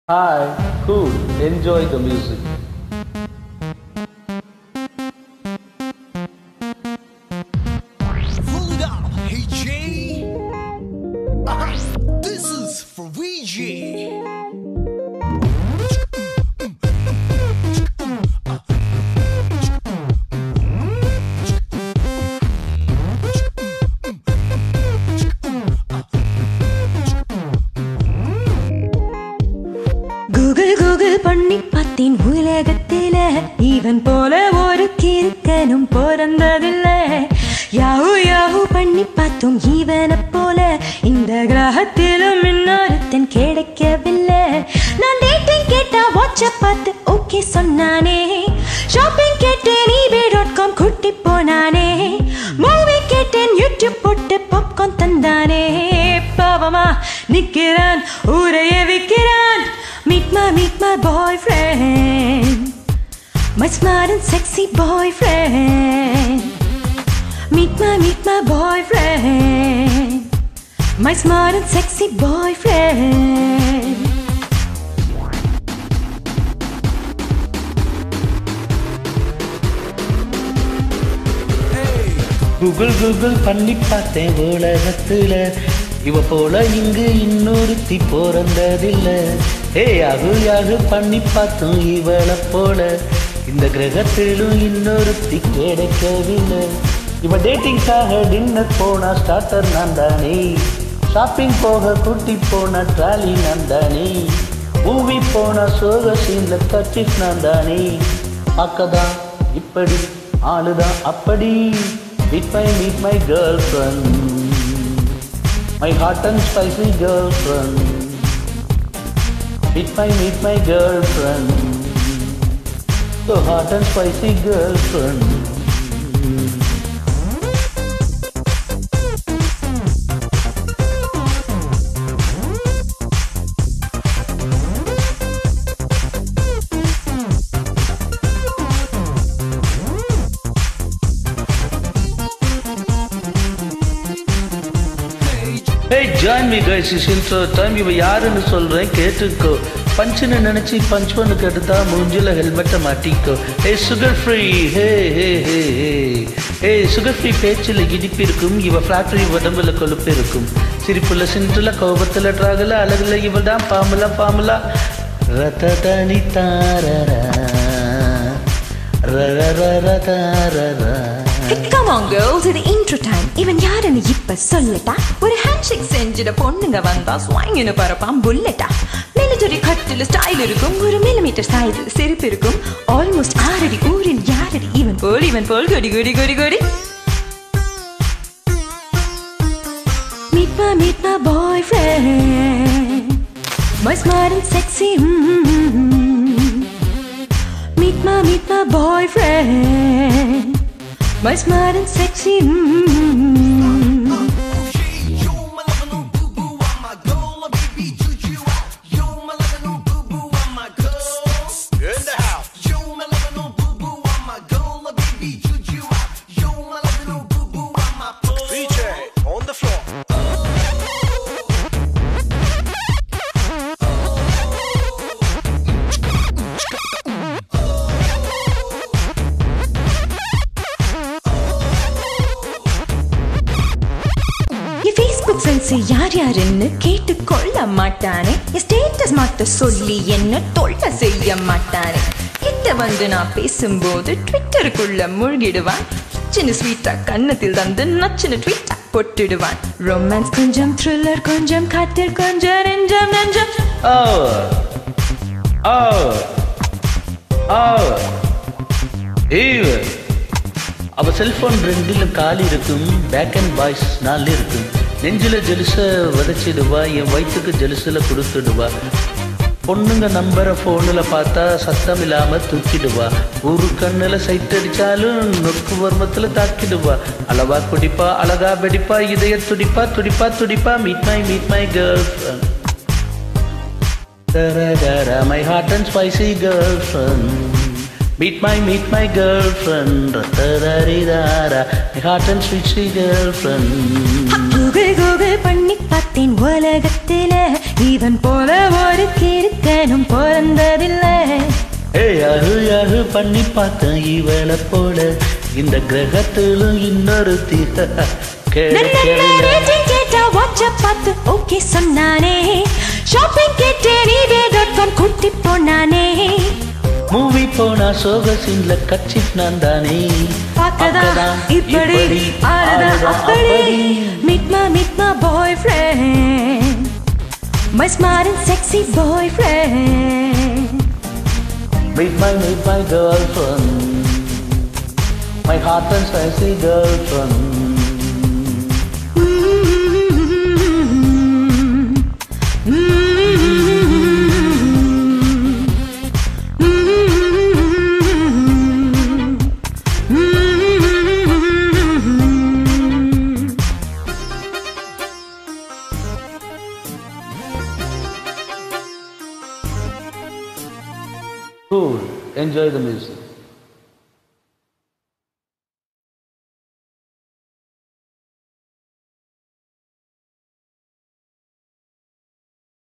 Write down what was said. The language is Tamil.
Hi, cool. Enjoy the music. Roll it up, hey Jay. Uh-huh. This is for VJ. Google Google பண்ணி பார்த்தேன் உலகத்தில இவன் போல ஒரு கிறுக்கனும் பிறந்ததில்ல யாஹூ யாஹூ பண்ணி பார்த்தோம் இவனை போல இந்த கிரகத்திலும் இன்னொருத்தன் கிடைக்கவில்லை நான் டேட்டிங் கேட்டா வாட்ஸ்அப் பார்த்து ஓகே சொன்னானே ஷாப்பிங் கேட்டேன் ஈபே டாட் காம் கூட்டி போனானே மூவி கேட்டேன் யூடியூப் போட்டு பாப்கார்ன் தந்தானே பாவமா நிக்கிறான் ஊரையே விற்கிறான் Meet my, meet my boyfriend. My smart and sexy boyfriend. Meet my, meet my boyfriend. My smart and sexy boyfriend. Google Google பண்ணி பார்த்தேன் உலகத்துல இவ போல இங்கு இன்னொருத்தி பிறந்ததில்ல ஏ யாகு யாகு பண்ணி பார்த்தோம் இவளை போல இந்த கிரகத்திலும் இன்னொருத்தி கிடைக்கவில்லை இவ டேட்டிங்காக டின்னர் போனா ஸ்டார்டர் நான் தானே ஷாப்பிங் போக கூட்டி போன ட்ராலி நான் தானே மூவி போனா சோக சீன்ல கட்சிஸ் நான் தானே பார்க்கதான் இப்படி ஆளுதான் அப்படி meet my meet my girlfriend my hot and spicy girlfriend meet my meet my girlfriend so hot and spicy girlfriend Hey, join me guys, it's intro time. இவ யாருன்னு சொல்றேன் கேட்டுக்கோ பஞ்சுன்னு நினைச்சு பஞ்ச் பண்ணுக்கு எடுத்தா மூஞ்சில ஹெல்மெட்டை மாட்டிக்கோ ஏ sugar free hey hey hey hey ஏ சுகர் ஃப்ரீ பேச்சில் இனிப்பு இருக்கும் இவ ஃபேக்டரி உடம்புல கொழுப்பு இருக்கும் சிரிப்புல சிந்துல கோபத்துல ட்ராகல அழகுல இவ தான் பாமுலா பாமுலா ரத தனி தாரரா ரர ரர தாரரா Hey, come on girls, இது intro time. இவன் யாருன்னு இப்ப சொல்லட்டா ஒரு ஹேண்ட்ஷேக் செஞ்சிட பொண்ணுங்க வந்தா ஸ்வாங்கின்னு பரப்பான் புல்லட்டா மிலிட்டரி கட்டில் ஸ்டைல் இருக்கும் ஒரு மில்லிமீட்டர் சைஸ் சிரிப்பு இருக்கும் ஆல்மோஸ்ட் ஆறடி ஊரில் யாரடி இவன் போல் இவன் போல் கொடி கொடி கொடி கொடி Meet my, meet my boyfriend My smart and sexy mm Meet my, meet my boyfriend My smart and sexy mm Yo, my lover, no boo boo, I'm my girl, baby, juju out. Yo, my lover, no boo boo, I'm my girl. In the house. Yo, my lover, no boo boo, I'm my girl, baby, juju out. Yo, my lover, no boo boo, I'm my VJ on the floor. என் ஃபேஸ்புக் ஃப்ரெண்ட்ஸ் யார் யாருன்னு கேட்டு கொள்ள மாட்டானே என் ஸ்டேட்டஸ் மாத்த சொல்லி என்ன தொல்லை செய்ய மாட்டானே கிட்ட வந்து நான் பேசும்போது ட்விட்டருக்குள்ள மூழ்கிடுவான் சின்ன ஸ்வீட்டா கன்னத்தில் தந்து நச்சின ட்வீட்டா பொட்டிடுவான் ரொமான்ஸ் கொஞ்சம் த்ரில்லர் கொஞ்சம் காத்தில் கொஞ்சம் நெஞ்சம் நெஞ்சம் Oh. Oh. Oh. Eve. அவ செல்போன் ரெண்டிலும் காலி இருக்கும் பேக் அண்ட் பாய்ஸ் நாலு இருக்கும் நெஞ்சில ஜெலுச விதைச்சிடுவா என் வயிற்றுக்கு ஜெலுசுல கொடுத்துடுவா பொண்ணுங்க நம்பரை ஃபோனில் பார்த்தா சத்தம் இல்லாம தூக்கிடுவா ஒரு கண்ணுல சைட் அடிச்சாலும் நொக்கு வர்மத்துல தாக்கிடுவா அளவா குடிப்பா அழகா வெடிப்பா இதய துடிப்பா துடிப்பா துடிப்பா meet my meet my girlfriend Da-da-da-da, my hot and spicy girlfriend. Meet my, meet my girlfriend, da-da-da-da-da, my heart and sweet, sweet girlfriend. Google Google பண்ணி பார்த்தேன் உலகத்தில இவன் போல ஒரு கிறுக்கனும் பிறந்ததில்லை ஏய் யாரு யாரு பண்ணி பார்த்தேன் இவளை போல இந்த கிரகத்திலும் இன்னொருத்தி கேளு கேளு ரேட்டிங் கேட்டா வாட்ஸ்அப் பார்த்து ஓகே சொன்னானே ஷாப்பிங் கேட்டேன் இதே டாட் காம் கூட்டி போனானே மூவி போனா சோக சீன்ல கட்சி நான் தானே பார்க்கதா இப்படி ஆனதா அப்படி meet my meet my boyfriend my smart and sexy boyfriend Meet my, meet my girlfriend My heart and spicy girlfriend Cool, enjoy the music